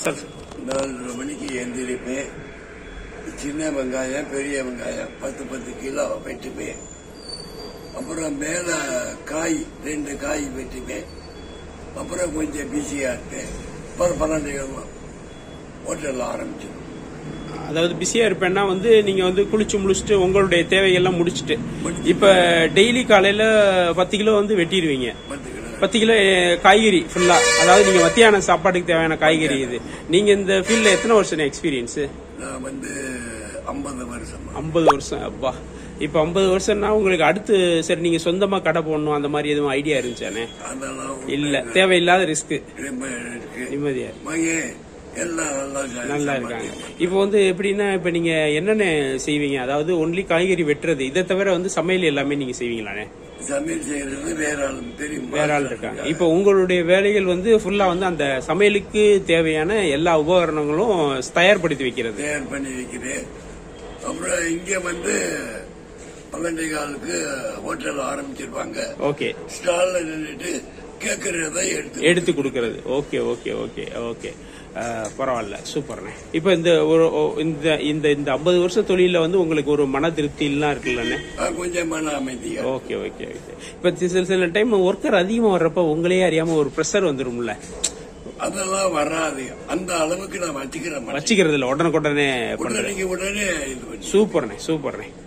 Sir நாலரை மணிக்கு எந்திரிப்பேன் சின்ன வெங்காயம் பெரிய வெங்காயம் பத்து பத்து கிலோ வெட்டுப்பேன் அப்புறம் மேல காய் ரெண்டு காய் வெட்டுப்பேன் அப்புறம் கொஞ்சம் பிஸியா இருப்பேன் அப்புறம் பன்னெண்டு கிழமை ஹோட்டல் ஆரம்பிச்சிடும் அதாவது பிஸியா இருப்பேன்னா வந்து நீங்க வந்து குளிச்சு முடிச்சுட்டு உங்களுடைய தேவையெல்லாம் முடிச்சுட்டு இப்ப டெய்லி காலையில பத்து கிலோ வந்து வெட்டிடுவீங்க பத்து கிலோ பத்து கிலோ அஹ், காய்கறி ஃபுல்லா அதாவது நீங்க மத்தியான சாப்பாட்டுக்கு தேவையான காய்கறி இது நீங்க இந்த ஃபீல்ட்ல எத்தனை வருஷம் எக்ஸ்பீரியன்ஸ் நான் வந்து ஐம்பது வருஷமா ஐம்பது வருஷம் அப்பா இப்ப ஐம்பது வருஷம்னா உங்களுக்கு அடுத்து சரி நீங்க சொந்தமா கடை போடணும் அந்த மாதிரி எதுவும் ஐடியா இருந்துச்சானே அதெல்லாம் இல்ல தேவையில்லாத ரிஸ்க் ரொம்ப இருக்கு நிம்மதியா இருக்கு. மகன் எல்லாம் நல்லா ஜா- நல்லா இருக்காங்க சம்பாதிப்பாங்க. இப்போ வந்து எப்படின்னா இப்ப நீங்க என்னென்ன செய்வீங்க அதாவது ஒன்லி காய்கறி வெட்டுறது இதை தவிர வந்து சமையல் எல்லாமே நீங்க செய்வீங்களானே சமையல் செய்யறது வேற ஆள் தெரியும் வேற ஆள் இருக்காங்க இப்போ உங்களுடைய வேலைகள் வந்து ஃபுல்லா வந்து அந்த சமையலுக்கு தேவையான எல்லா உபகரணங்களும் தயார்படுத்தி வைக்கிறது தயார் பண்ணி வைக்கிறேன் அப்புறம் இங்க வந்து பன்னெண்டே காலுக்கு ஹோட்டல் ஆரம்பிச்சிருப்பாங்க ஓகே ஸ்டால்ல நின்றுட்டு கேட்கறத எடுத்து எடுத்து கொடுக்கறது ஓகே ஓகே ஓகே ஓகே அஹ், பரவாயில்ல சூப்பர்ண்ணே இப்போ இந்த ஒரு ஓ- இந்த இந்த இந்த ஐம்பது வருஷம் தொழில வந்து உங்களுக்கு ஒரு மன திருப்தி எல்லாம் இருக்குல்லண்ணே ஆ, கொஞ்சம் மன அமைதியா ஓகே ஓகே ஓகே இப்போ சில சில டைம் ஒர்க்கர் அதிகமா வர்றப்ப உங்களையே அறியாம ஒரு ப்ரெஷர் வந்துரும்ல அதெல்லாம் வராது அந்த அளவுக்கு நான் வச்சுக்கிற மாட்டேன் வச்சுக்கிறது இல்ல உடனுக்குடனே பண்றது உடனே உடனே இது பண்ணி சூப்பர்ண்ணே சூப்பர்ண்ணே